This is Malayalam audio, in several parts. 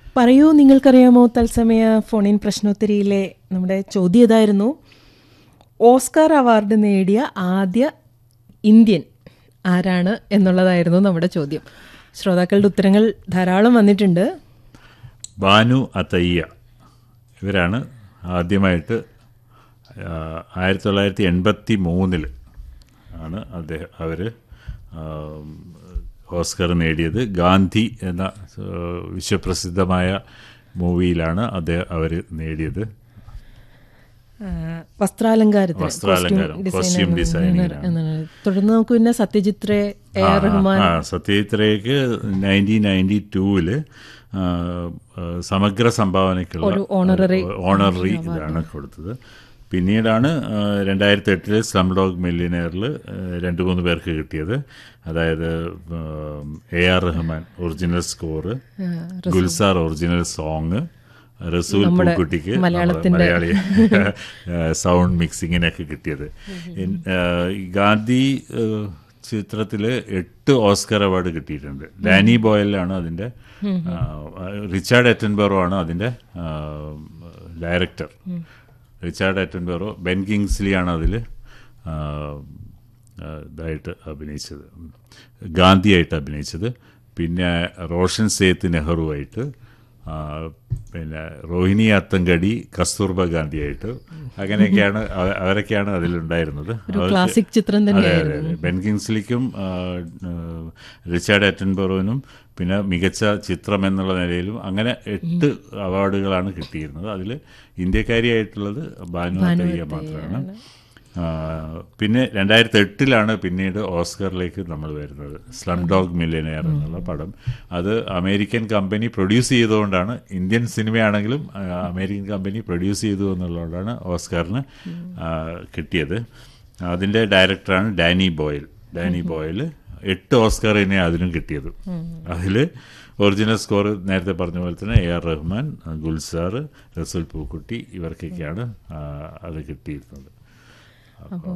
പറയൂ നിങ്ങൾക്കറിയാമോ തത്സമയ ഫോണിൻ പ്രശ്നോത്തരിയിലെ നമ്മുടെ ചോദ്യം ഇതായിരുന്നു ഓസ്കാർ അവാർഡ് നേടിയ ആദ്യ ഇന്ത്യൻ ആരാണ് എന്നുള്ളതായിരുന്നു നമ്മുടെ ചോദ്യം ശ്രോതാക്കളുടെ ഉത്തരങ്ങൾ ധാരാളം വന്നിട്ടുണ്ട് ബാനു അത്തയ്യ ഇവരാണ് ആദ്യമായിട്ട് ആ, ആയിരത്തി തൊള്ളായിരത്തി എൺപത്തി മൂന്നിൽ ആണ് അദ്ദേഹം അവർ ഓസ്കർ നേടിയത് ഗാന്ധി എന്ന ആ, വിശ്വപ്രസിദ്ധമായ മൂവിയിലാണ് അദ്ദേഹം അവർ നേടിയത് ആ, വസ്ത്രാലങ്കാരത്തിന് വസ്ത്രാലങ്കാരം, costume costume designer designing എന്നാണ്. തുടർന്ന് നമുക്ക് പിന്നെ Satyajit Ray A R Rahman ആ സത്യജിത്രയ്ക്ക് നയൻറ്റീൻ നയൻറ്റി ടൂവില് സമഗ്ര സംഭാവനയ്ക്കുള്ള ഒരു honorary ഓണററി ഇതാണ് കൊടുത്തത് പിന്നീടാണ് രണ്ടായിരത്തി എട്ടില് സ്ലം ഡോഗ് മില്ലിയനെയറിൽ രണ്ട് മൂന്ന് പേർക്ക് കിട്ടിയത് അതായത് A R Rahman original score Gulzar original song Resul പൂക്കുട്ടിക്ക് നമ്മുടെ മലയാളി സൗണ്ട് മിക്സിങ്ങിനൊക്കെ കിട്ടിയത് ഇൻ- ആ, ഈ ഗാന്ധി ചിത്രത്തിൽ എട്ട് ഓസ്കർ അവാർഡ് കിട്ടിയിട്ടുണ്ട് ഡാനി ബോയലാണ് അതിൻ്റെ ആ, റിച്ചാർഡ് എറ്റൻബറോ ആണ് അതിൻ്റെ ആ, director Richard Attenborough Ben Kingsley ആണ് അതിൽ ഇതായിട്ട് അഭിനയിച്ചത് ഗാന്ധിയായിട്ട് അഭിനയിച്ചത് പിന്നെ റോഷൻ സേത്ത് നെഹ്റുവായിട്ട് ആ, പിന്നെ റോഹിണി അത്തങ്കടി കസ്തൂർബ ഗാന്ധിയായിട്ട് അങ്ങനെയൊക്കെയാണ് അവ- അവരൊക്കെയാണ് അതിലുണ്ടായിരുന്നത് ഒരു അവർക്ക് ക്ലാസിക് ചിത്രം അതെ തന്നെയായിരുന്നു അതെ അതെ ബെൻ കിങ്സ്ലിക്കും ആ, ആ, റിച്ചാർഡ് അറ്റൻബറോനും പിന്നെ മികച്ച ചിത്രം എന്നുള്ള നിലയിലും അങ്ങനെ എട്ട് അവാർഡുകളാണ് കിട്ടിയിരുന്നത് അതിൽ ഇന്ത്യക്കാരിയായിട്ടുള്ളത് ഭാനു അത്തയ്യ മാത്രമാണ് ആ, പിന്നെ രണ്ടായിരത്തി എട്ടിലാണ് പിന്നീട് ഓസ്കറിലേക്ക് നമ്മൾ വരുന്നത് സ്ലം ഡോഗ് മില്യനെയർ എന്നുള്ള പടം അത് അമേരിക്കൻ കമ്പനി പ്രൊഡ്യൂസ് ചെയ്തുകൊണ്ടാണ് ഇന്ത്യൻ സിനിമയാണെങ്കിലും ആ, അമേരിക്കൻ കമ്പനി പ്രൊഡ്യൂസ് ചെയ്തു എന്നുള്ളതുകൊണ്ടാണ് ഓസ്കറിന് ആ, കിട്ടിയത് അതിൻ്റെ ഡയറക്ടറാണ് ഡാനി ബോയൽ ഡാനി ബോയൽ എട്ട് ഓസ്കർ തന്നെയാണ് അതിനും കിട്ടിയത് അതിൽ ഒറിജിനൽ സ്കോർ നേരത്തെ പറഞ്ഞ പോലെ തന്നെ എ ആർ റഹ്മാൻ ഗുൽസാർ റസൂൽ പൂക്കുട്ടി ഇവർക്കൊക്കെയാണ് ആ, അത് കിട്ടിയിരുന്നത് അപ്പോൾ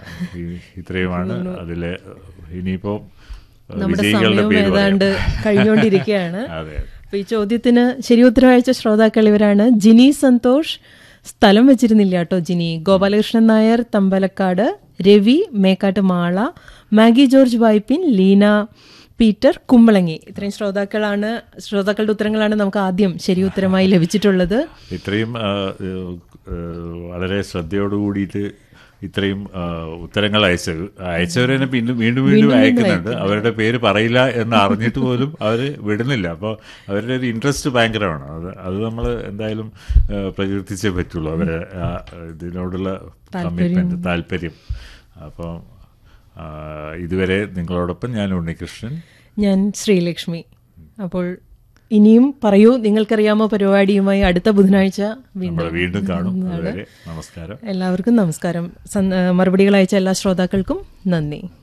ഈ- ഇത്രയുമാണ് അതിലെ ഇനിയിപ്പോൾ നമ്മുടെ വിജയികളുടെ സമയവും പേര് പറയാം. ഏതാണ്ട് കഴിഞ്ഞുകൊണ്ടിരിക്കുകയാണ് അതെ അപ്പൊ ഈ ചോദ്യത്തിന് ശരി ഉത്തരം അയച്ച ശ്രോതാക്കൾ ഇവരാണ് ജിനി സന്തോഷ് സ്ഥലം വെച്ചിരുന്നില്ല കേട്ടോ ജിനി ഗോപാലകൃഷ്ണൻ നായർ തമ്പലക്കാട് രവി മേക്കാട്ട് മാള മാഗി ജോർജ് വായ്പിൻ ലീന പീറ്റർ കുമ്പളങ്ങി ഇത്രയും ശ്രോതാക്കളാണ് ശ്രോതാക്കളുടെ ഉത്തരങ്ങളാണ് നമുക്ക് ആദ്യം ശരി ഉത്തരമായി ലഭിച്ചിട്ടുള്ളത് ഇത്രയും ആ, ഏഹ്, ഏഹ്, വളരെ ശ്രദ്ധയോട് കൂടിയിട്ട് ഇത്രയും ആ, ഉത്തരങ്ങൾ അയച്ചത് അയച്ചവർ തന്നെ പിന്നെ വീണ്ടും വീണ്ടും അയക്കുന്നുണ്ട് അവരുടെ പേര് പറയില്ല എന്ന് അറിഞ്ഞിട്ട് പോലും അവർ വിടുന്നില്ല അപ്പോൾ അവരുടെ ഒരു ഇൻട്രസ്റ്റ് ഭയങ്കരമാണ് അത് അത് നമ്മൾ എന്തായാലും ആ, പ്രകീർത്തിച്ചേ പറ്റുള്ളൂ അവരെ ആ, ഇതിനോടുള്ള കമ്മിറ്റ്മെന്റ് താല്പര്യം അപ്പം ആ, ഇതുവരെ നിങ്ങളോടൊപ്പം ഞാൻ ഉണ്ണികൃഷ്ണൻ ഞാൻ ശ്രീലക്ഷ്മി അപ്പോൾ ഇനിയും പറയൂ നിങ്ങൾക്കറിയാമോ പരിപാടിയുമായി അടുത്ത ബുധനാഴ്ച വീണ്ടും നമ്മൾ വീണ്ടും കാണും അതുവരെ നമസ്കാരം എല്ലാവർക്കും നമസ്കാരം സന്- മറുപടികൾ അയച്ച എല്ലാ ശ്രോതാക്കൾക്കും നന്ദി